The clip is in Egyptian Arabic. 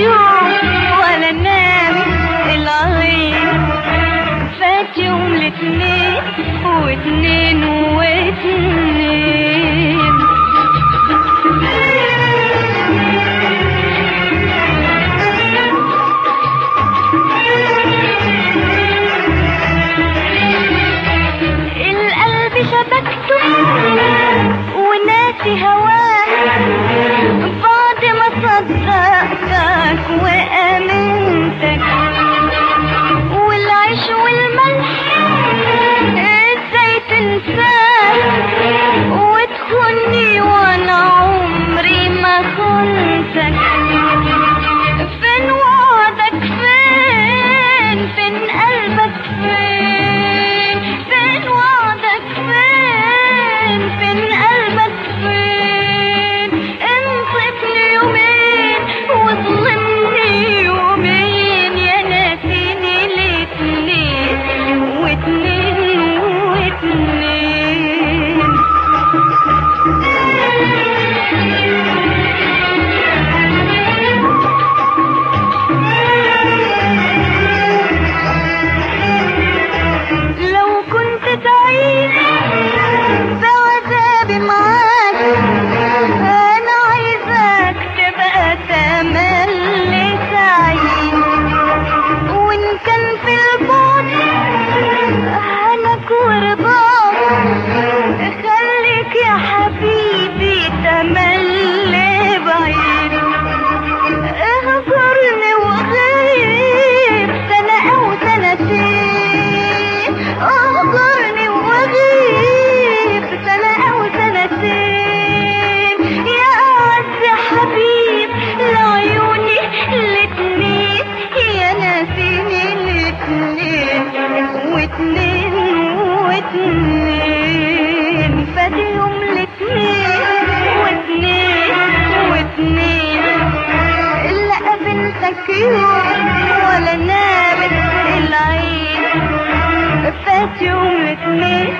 يوم ولا نامت العين فات يوم الاتنين واتنين واتنين القلب شبكته وناسي هواك بعد ما صدقتك وامنتك والعيش والملح ازاي تنساك وتخوني وانا عمري ما خنتك فين وعدك فين فين قلبك فين فين وعدك فين فين قلبك فين انصفني يومين وظلمني يومين يا ناسيني الاتنين واتنين واتنين لو كنت تعيش بعذابي معاك انا عايزاك تبقى تملي سعيد وان كان في البعد هناك ورضاك خليك يا حبيبي تملي بعيد اهجرني وغيب سنة او سنتين اهجرني وغيب سنة او سنتين يا اعز حبيب لعيوني الاتنين يا ناسيني الاتنين واتنين واتنين فادي يوم الاتنين واتنين واتنين إلا قابلتك يوم ولا نامت العين فات يوم الاتنين